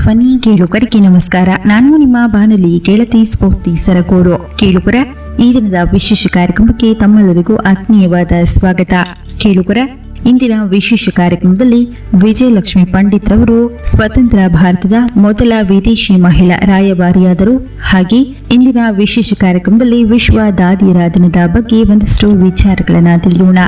ಧ್ವನಿ ಕೇಳುಗರಿಗೆ ನಮಸ್ಕಾರ ನಾನು ನಿಮ್ಮ ಬಾನಲಿ ಗೆಳತಿ ಸ್ಫೂರ್ತಿ ಸರಗೂರು ಕೇಳುಗರ ಈ ದಿನದ ವಿಶೇಷ ಕಾರ್ಯಕ್ರಮಕ್ಕೆ ತಮ್ಮೆಲ್ಲರಿಗೂ ಆತ್ಮೀಯವಾದ ಸ್ವಾಗತ ಕೇಳುಗರ ಇಂದಿನ ವಿಶೇಷ ಕಾರ್ಯಕ್ರಮದಲ್ಲಿ ವಿಜಯಲಕ್ಷ್ಮಿ ಪಂಡಿತ್ ರವರು ಸ್ವತಂತ್ರ ಭಾರತದ ಮೊದಲ ವಿದೇಶಿ ಮಹಿಳಾ ರಾಯಭಾರಿಯಾದರು ಹಾಗೆ ಇಂದಿನ ವಿಶೇಷ ಕಾರ್ಯಕ್ರಮದಲ್ಲಿ ವಿಶ್ವ ದಾದಿಯರ ದಿನದ ಬಗ್ಗೆ ಒಂದಷ್ಟು ವಿಚಾರಗಳನ್ನು ತಿಳಿಯೋಣ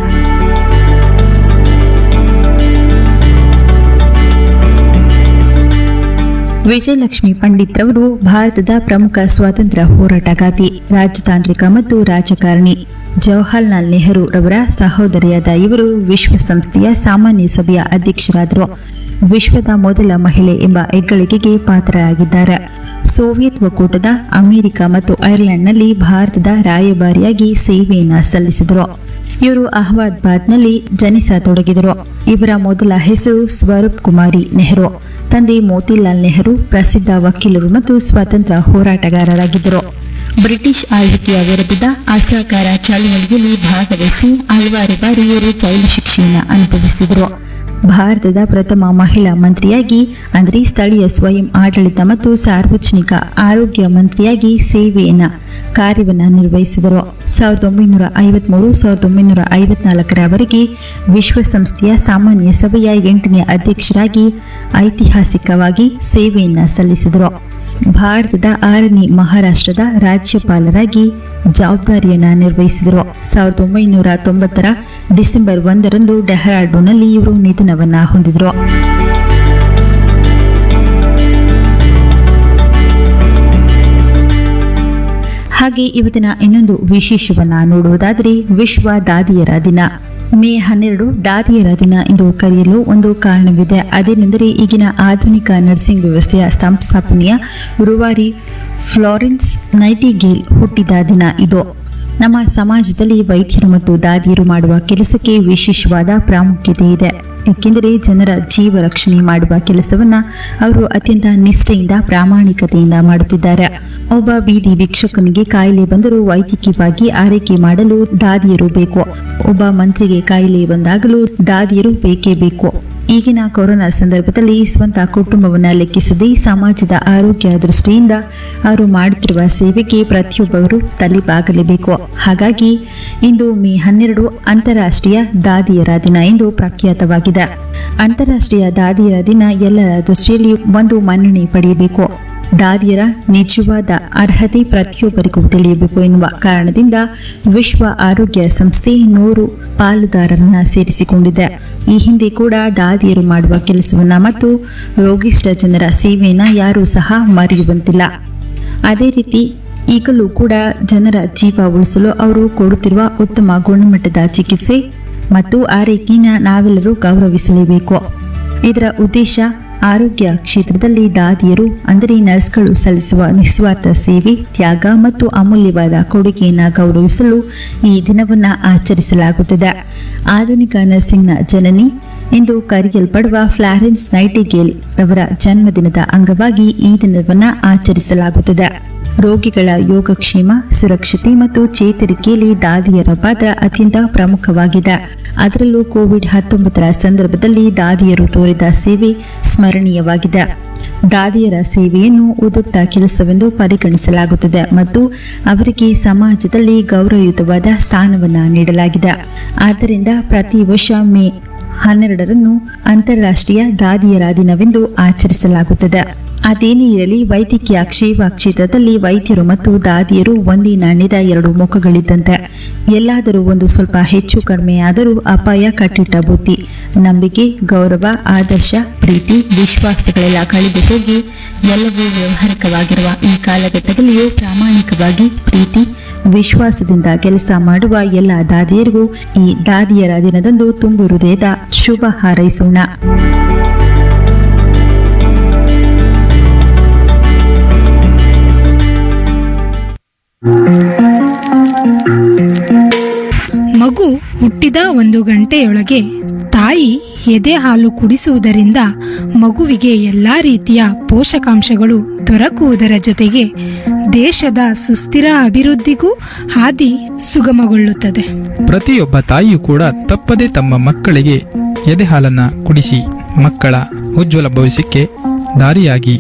ವಿಜಯಲಕ್ಷ್ಮಿ ಪಂಡಿತ್ ರವರು ಭಾರತದ ಪ್ರಮುಖ ಸ್ವಾತಂತ್ರ್ಯ ಹೋರಾಟಗಾತಿ ರಾಜತಾಂತ್ರಿಕ ಮತ್ತು ರಾಜಕಾರಣಿ ಜವಾಹರ್ಲಾಲ್ ನೆಹರು ರವರ ಸಹೋದರಿಯಾದ ಇವರು ವಿಶ್ವಸಂಸ್ಥೆಯ ಸಾಮಾನ್ಯ ಸಭೆಯ ಅಧ್ಯಕ್ಷರಾದರು ವಿಶ್ವದ ಮೊದಲ ಮಹಿಳೆ ಎಂಬ ಹೆಗ್ಗಳಿಕೆಗೆ ಪಾತ್ರರಾಗಿದ್ದಾರೆ ಸೋವಿಯತ್ ಒಕ್ಕೂಟದ ಅಮೆರಿಕ ಮತ್ತು ಐರ್ಲೆಂಡ್ನಲ್ಲಿ ಭಾರತದ ರಾಯಭಾರಿಯಾಗಿ ಸೇವೆಯನ್ನ ಸಲ್ಲಿಸಿದರು ಇವರು ಅಹಮದಾಬಾದ್ನಲ್ಲಿ ಜನಿಸತೊಡಗಿದರು ಇವರ ಮೊದಲ ಹೆಸರು ಸ್ವರೂಪ್ ಕುಮಾರಿ ನೆಹರು ತಂದೆ ಮೋತಿಲಾಲ್ ನೆಹರು ಪ್ರಸಿದ್ಧ ವಕೀಲರು ಮತ್ತು ಸ್ವಾತಂತ್ರ್ಯ ಹೋರಾಟಗಾರರಾಗಿದ್ದರು ಬ್ರಿಟಿಷ್ ಆಳ್ವಿಕೆಯ ವಿರುದ್ಧದ ಅಸಹಕಾರ ಚಳವಳಿಯಲ್ಲಿ ಭಾಗವಹಿಸಿ ಹಲವಾರು ಬಾರಿ ಇವರು ಜೈಲು ಶಿಕ್ಷೆಯನ್ನು ಅನುಭವಿಸಿದರು ಭಾರತದ ಪ್ರಥಮ ಮಹಿಳಾ ಮಂತ್ರಿಯಾಗಿ ಅಂದರೆ ಸ್ಥಳೀಯ ಸ್ವಯಂ ಆಡಳಿತ ಮತ್ತು ಸಾರ್ವಜನಿಕ ಆರೋಗ್ಯ ಮಂತ್ರಿಯಾಗಿ ಸೇವೆಯನ್ನ ಕಾರ್ಯವನ್ನ ನಿರ್ವಹಿಸಿದರು ಸಾವಿರದ ಒಂಬೈನೂರ ಐವತ್ಮೂರು ಸಾವಿರದ ಒಂಬೈನೂರ ಐವತ್ನಾಲ್ಕರವರೆಗೆ ವಿಶ್ವಸಂಸ್ಥೆಯ ಸಾಮಾನ್ಯ ಸಭೆಯ ಎಂಟನೇ ಅಧ್ಯಕ್ಷರಾಗಿ ಐತಿಹಾಸಿಕವಾಗಿ ಸೇವೆಯನ್ನ ಸಲ್ಲಿಸಿದರು ಭಾರತದ ಆರನೇ ಮಹಾರಾಷ್ಟ್ರದ ರಾಜ್ಯಪಾಲರಾಗಿ ಜವಾಬ್ದಾರಿಯನ್ನ ನಿರ್ವಹಿಸಿದರು ಸಾವಿರದ ಒಂಬೈನೂರ ತೊಂಬತ್ತರ ಡಿಸೆಂಬರ್ ಒಂದರಂದು ಡೆಹ್ರಾಡೂನ್ನಲ್ಲಿ ಇವರು ನಿಧನವನ್ನ ಹೊಂದಿದರು ಹಾಗೆ ಇವತ್ತಿನ ಇನ್ನೊಂದು ವಿಶೇಷವನ್ನ ನೋಡುವುದಾದರೆ ವಿಶ್ವ ದಾದಿಯರ ದಿನ ಮೇ ಹನ್ನೆರಡು ದಾದಿಯರ ದಿನ ಎಂದು ಕರೆಯಲು ಒಂದು ಕಾರಣವಿದೆ ಅದೇನೆಂದರೆ ಈಗಿನ ಆಧುನಿಕ ನರ್ಸಿಂಗ್ ವ್ಯವಸ್ಥೆಯ ಸಂಸ್ಥಾಪನೆಯ ರೂವಾರಿ ಫ್ಲಾರೆನ್ಸ್ ನೈಟಿಗೇಲ್ ಹುಟ್ಟಿದ ದಿನ ಇದು ನಮ್ಮ ಸಮಾಜದಲ್ಲಿ ವೈದ್ಯರು ಮತ್ತು ದಾದಿಯರು ಮಾಡುವ ಕೆಲಸಕ್ಕೆ ವಿಶೇಷವಾದ ಪ್ರಾಮುಖ್ಯತೆ ಇದೆ ಏಕೆಂದರೆ ಜನರ ಜೀವ ರಕ್ಷಣೆ ಮಾಡುವ ಕೆಲಸವನ್ನ ಅವರು ಅತ್ಯಂತ ನಿಷ್ಠೆಯಿಂದ ಪ್ರಾಮಾಣಿಕತೆಯಿಂದ ಮಾಡುತ್ತಿದ್ದಾರೆ ಒಬ್ಬ ಬೀದಿ ಭಿಕ್ಷುಕನಿಗೆ ಕಾಯಿಲೆ ಬಂದರೂ ವೈದ್ಯಕೀಯವಾಗಿ ಆರೈಕೆ ಮಾಡಲು ದಾದಿಯರು ಬೇಕು ಒಬ್ಬ ಮಂತ್ರಿಗೆ ಕಾಯಿಲೆ ಬಂದಾಗಲೂ ದಾದಿಯರು ಬೇಕೇ ಬೇಕು ಈಗಿನ ಕೊರೋನಾ ಸಂದರ್ಭದಲ್ಲಿ ಸ್ವಂತ ಕುಟುಂಬವನ್ನ ಲೆಕ್ಕಿಸದೆ ಸಮಾಜದ ಆರೋಗ್ಯ ದೃಷ್ಟಿಯಿಂದ ಅವರು ಮಾಡುತ್ತಿರುವ ಸೇವೆಗೆ ಪ್ರತಿಯೊಬ್ಬರು ತಲೆಬಾಗಲೇಬೇಕು ಹಾಗಾಗಿ ಇಂದು ಮೇ ಹನ್ನೆರಡು ಅಂತಾರಾಷ್ಟ್ರೀಯ ದಾದಿಯರ ದಿನ ಎಂದು ಪ್ರಖ್ಯಾತವಾಗಿದೆ ಅಂತಾರಾಷ್ಟ್ರೀಯ ದಾದಿಯರ ದಿನ ಎಲ್ಲರ ದೃಷ್ಟಿಯಲ್ಲಿ ಒಂದು ಮನ್ನಣೆ ಪಡೆಯಬೇಕು ದಾದಿಯರ ನಿಜವಾದ ಅರ್ಹತೆ ಪ್ರತಿಯೊಬ್ಬರಿಗೂ ತಿಳಿಯಬೇಕು ಎನ್ನುವ ಕಾರಣದಿಂದ ವಿಶ್ವ ಆರೋಗ್ಯ ಸಂಸ್ಥೆ ನೂರು ಪಾಲುದಾರರನ್ನ ಸೇರಿಸಿಕೊಂಡಿದೆ ಈ ಹಿಂದೆ ಕೂಡ ದಾದಿಯರು ಮಾಡುವ ಕೆಲಸವನ್ನ ಮತ್ತು ರೋಗಿಷ್ಠ ಜನರ ಸೇವೆಯನ್ನ ಯಾರೂ ಸಹ ಮರೆಯುವಂತಿಲ್ಲ ಅದೇ ರೀತಿ ಈಗಲೂ ಕೂಡ ಜನರ ಜೀವ ಉಳಿಸಲು ಅವರು ಕೊಡುತ್ತಿರುವ ಉತ್ತಮ ಗುಣಮಟ್ಟದ ಚಿಕಿತ್ಸೆ ಮತ್ತು ಆರೈಕೆಯನ್ನು ನಾವೆಲ್ಲರೂ ಗೌರವಿಸಲೇಬೇಕು ಇದರ ಉದ್ದೇಶ ಆರೋಗ್ಯ ಕ್ಷೇತ್ರದಲ್ಲಿ ದಾದಿಯರು ಅಂದರೆ ನರ್ಸ್ಗಳು ಸಲ್ಲಿಸುವ ನಿಸ್ವಾರ್ಥ ಸೇವೆ ತ್ಯಾಗ ಮತ್ತು ಅಮೂಲ್ಯವಾದ ಕೊಡುಗೆಯನ್ನು ಗೌರವಿಸಲು ಈ ದಿನವನ್ನು ಆಚರಿಸಲಾಗುತ್ತದೆ ಆಧುನಿಕ ನರ್ಸಿಂಗ್ನ ಜನನಿ ಎಂದು ಕರೆಯಲ್ಪಡುವ ಫ್ಲಾರೆನ್ಸ್ ನೈಟಿಗೇಲ್ ರವರ ಜನ್ಮದಿನದ ಅಂಗವಾಗಿ ಈ ದಿನವನ್ನು ಆಚರಿಸಲಾಗುತ್ತದೆ ರೋಗಿಗಳ ಯೋಗಕ್ಷೇಮ ಸುರಕ್ಷತೆ ಮತ್ತು ಚೇತರಿಕೆಯಲ್ಲಿ ದಾದಿಯರ ಪಾತ್ರ ಅತ್ಯಂತ ಪ್ರಮುಖವಾಗಿದೆ ಅದರಲ್ಲೂ ಕೋವಿಡ್ ಹತ್ತೊಂಬತ್ತರ ಸಂದರ್ಭದಲ್ಲಿ ದಾದಿಯರು ತೋರಿದ ಸೇವೆ ಸ್ಮರಣೀಯವಾಗಿದೆ ದಾದಿಯರ ಸೇವೆಯನ್ನು ಉದತ್ತ ಕೆಲಸವೆಂದು ಪರಿಗಣಿಸಲಾಗುತ್ತದೆ ಮತ್ತು ಅವರಿಗೆ ಸಮಾಜದಲ್ಲಿ ಗೌರವಯುತವಾದ ಸ್ಥಾನವನ್ನು ನೀಡಲಾಗಿದೆ ಆದ್ದರಿಂದ ಪ್ರತಿ ವರ್ಷ ಮೇ ಹನ್ನೆರಡರನ್ನು ಅಂತಾರಾಷ್ಟ್ರೀಯ ದಾದಿಯರ ದಿನವೆಂದು ಆಚರಿಸಲಾಗುತ್ತದೆ ಅದೇನೇ ಇರಲಿ ವೈದ್ಯಕೀಯ ಕ್ಷೇಮ ಕ್ಷೇತ್ರದಲ್ಲಿ ವೈದ್ಯರು ಮತ್ತು ದಾದಿಯರು ಒಂದೇ ನಾಣ್ಯದ ಎರಡು ಮುಖಗಳಿದ್ದಂತೆ ಎಲ್ಲಾದರೂ ಒಂದು ಸ್ವಲ್ಪ ಹೆಚ್ಚು ಕಡಿಮೆಯಾದರೂ ಅಪಾಯ ಕಟ್ಟಿಟ್ಟ ಬುದ್ಧಿ ನಂಬಿಕೆ ಗೌರವ ಆದರ್ಶ ಪ್ರೀತಿ ವಿಶ್ವಾಸಗಳೆಲ್ಲ ಕಳೆದು ಹೋಗಿ ಎಲ್ಲವೂ ವ್ಯವಹಾರಿಕವಾಗಿರುವ ಈ ಕಾಲಘಟ್ಟದಲ್ಲಿಯೂ ಪ್ರಾಮಾಣಿಕವಾಗಿ ಪ್ರೀತಿ ವಿಶ್ವಾಸದಿಂದ ಕೆಲಸ ಮಾಡುವ ಎಲ್ಲ ದಾದಿಯರಿಗೂ ಈ ದಾದಿಯರ ದಿನದಂದು ತುಂಬು ಹೃದಯದ ಶುಭ ಹಾರೈಸೋಣ ಮಗು ಹುಟ್ಟಿದ ಒಂದು ಗಂಟೆಯೊಳಗೆ ತಾಯಿ ಎದೆ ಹಾಲು ಕುಡಿಸುವುದರಿಂದ ಮಗುವಿಗೆ ಎಲ್ಲಾ ರೀತಿಯ ಪೋಷಕಾಂಶಗಳು ದೊರಕುವುದರ ಜೊತೆಗೆ ದೇಶದ ಸುಸ್ಥಿರ ಅಭಿವೃದ್ಧಿಗೂ ಹಾದಿ ಸುಗಮಗೊಳ್ಳುತ್ತದೆ ಪ್ರತಿಯೊಬ್ಬ ತಾಯಿಯೂ ಕೂಡ ತಪ್ಪದೆ ತಮ್ಮ ಮಕ್ಕಳಿಗೆ ಎದೆ ಹಾಲನ್ನ ಕುಡಿಸಿ ಮಕ್ಕಳ ಉಜ್ವಲ ಭವಿಷ್ಯಕ್ಕೆ ದಾರಿಯಾಗಿ